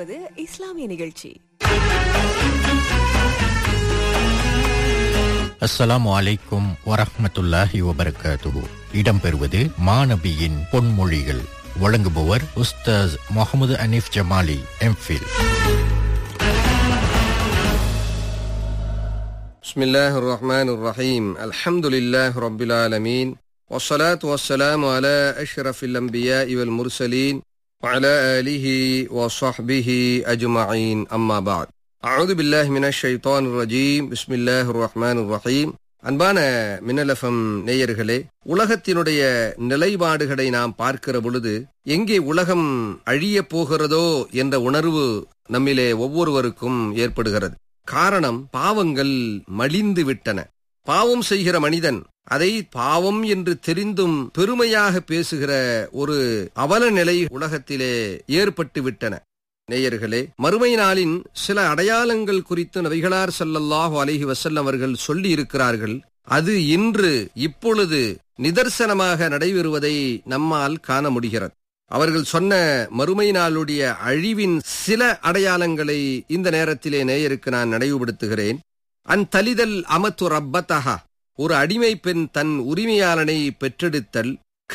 வருவது இஸ்லாமிய நிகழ்ச்சி அஸ்ஸலாமு அலைக்கும் வரஹ்மத்துல்லாஹி வபரகாத்துஹு இடம்பெறுவது மாநபியின் பொன்மொழிகள் வழங்குபவர் உஸ்தாஸ் முகமது அனீஃப் ஜமாலி எம்ஃபில் بسم الله الرحمن الرحيم الحمد لله رب العالمين والصلاة والسلام على أشرف الأنبياء والمرسلين وعلى آله وصحبه أجمعين أما بعد أعوذ بالله من الشيطان الرجيم بسم الله الرحمن الرحيم அன்பான மின்னலஃபம் நேயர்களே உலகத்தினுடைய நிலைப்பாடுகளை நாம் பார்க்கிற பொழுது எங்கே உலகம் அழியப் போகிறதோ என்ற உணர்வு நம்மிலே ஒவ்வொருவருக்கும் ஏற்படுகிறது காரணம் பாவங்கள் மலிந்து விட்டன பாவம் செய்கிற மனிதன் அதை பாவம் என்று தெரிந்தும் பெருமையாக பேசுகிற ஒரு அவல நிலை உலகத்திலே ஏற்பட்டு விட்டன நேயர்களே மறுமை நாளின் சில அடையாளங்கள் குறித்து நபிகளார் ஸல்லல்லாஹு அலைஹி வஸல்லம் அவர்கள் சொல்லி இருக்கிறார்கள் அது இன்று இப்பொழுது நிதர்சனமாக நடைபெறுவதை நம்மால் காண முடிகிறது அவர்கள் சொன்ன மறுமை நாளுடைய அழிவின் சில அடையாளங்களை இந்த நேரத்திலே நேயருக்கு நான் நினைவுபடுத்துகிறேன் அன் தலிதல் அமத்து ரப்பத்தஹா ஒரு அடிமை பெண் தன் உரிமையாளனை பெற்றெடுத்தல்